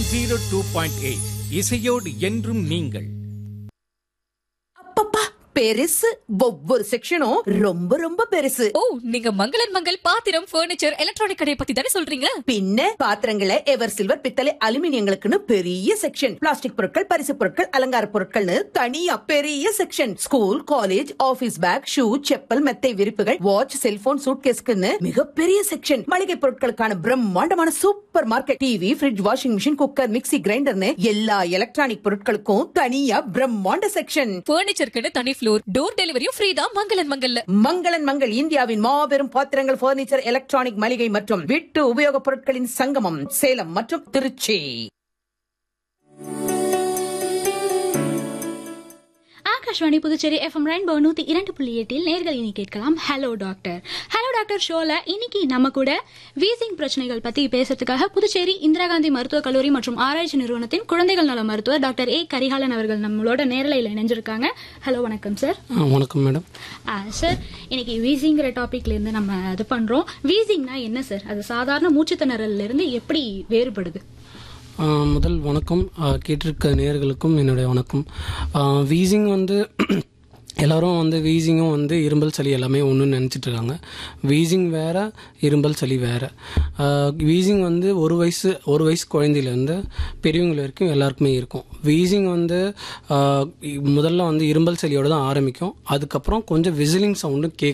zero two point eight இசையோடு என்றும் நீங்கள் அப்பப்பா பெருசு ஒவ்வொரு செக்ஷனும் ரொம்ப ரொம்ப பெருசு ஓ நீங்க மங்களன் மங்கள் பாத்திரம் ஃபர்னிச்சர் எலக்ட்ரானிக் கடையை பத்தி தானே சொல்றீங்க பின்ன பாத்திரங்களை எவர் சில்வர் பித்தளை அலுமினியங்களுக்குன்னு பெரிய செக்ஷன் பிளாஸ்டிக் பொருட்கள் பரிசு பொருட்கள் அலங்கார பொருட்கள்னு தனியா பெரிய section school college office bag shoe chappal மெத்தை விரிப்புகள் வாட்ச் செல்போன் சூட்கேஸ்க்குன்னு மிகப்பெரிய செக்ஷன் மளிகை பொருட்களுக்கான பிரம்மாண்டமான super market TV fridge washing machine cooker mixie கிரைண்டர்னு எல்லா எலக்ட்ரானிக் பொருட்களுக்கும் தனியா பிரம்மாண்ட செக்ஷன் ஃபர்னிச்சருக்குன்னு தனி ஃப்ளோர் டோர் டெலிவரியும் ஃப்ரீ தான் மங்களன் மங்கல்ல மங்களன் மங்கள் இந்தியாவின் மாபெரும் பாத்திரங்கள் பர்னிச்சர் எலக்ட்ரானிக் மளிகை மற்றும் வீட்டு உபயோகப் பொருட்களின் சங்கமம் சேலம் மற்றும் திருச்சி ஆகாஷ்வாணி புதுச்சேரி எஃப்எம் ரெயின்போ நூத்தி இரண்டு புள்ளி எட்டில் நேர்கள் இனி கேட்கலாம் ஹலோ டாக்டர் ஹலோ டாக்டர் ஷோல இன்னைக்கு நம்ம கூட வீசிங் பிரச்சனைகள் பத்தி பேசுறதுக்காக புதுச்சேரி இந்திரா காந்தி மருத்துவக் கல்லூரி மற்றும் ஆராய்ச்சி நிறுவனத்தின் குழந்தைகள் நல மருத்துவர் டாக்டர் ஏ கரிகாலன் அவர்கள் நம்மளோட நேரலையில் இணைஞ்சிருக்காங்க ஹலோ வணக்கம் சார் ஆ, வணக்கம் மேடம் சார் இன்னைக்கு வீசிங்கிற டாபிக்ல இருந்து நம்ம இது பண்றோம் வீசிங்னா என்ன சார் அது சாதாரண மூச்சுத்திணறல்ல இருந்து எப்படி வேறுபடுது ஆ, முதல் வணக்கம் ஆ, கேட்டிருக்க நேயர்களுக்கும் என்னுடைய வணக்கம் ஆ, வீசிங் வந்து எல்லாரும் வந்து வீசிங்கும் வந்து இரும்பல் சளி எல்லாமே ஒன்றுன்னு நினச்சிட்டு இருக்காங்க வீசிங் வேற இரும்பல் சளி வேற ஆ, வீசிங் வந்து ஒரு வயசு ஒரு வயசு குழந்தையிலேருந்து பெரியவங்க வரைக்கும் எல்லாருக்குமே இருக்கும் வீசிங் வந்து ஆ, முதல்ல வந்து இரும்பல் சளியோட தான் ஆரம்பிக்கும் அதுக்கப்புறம் கொஞ்சம் விசிலிங் சவுண்டும் கேட்கும்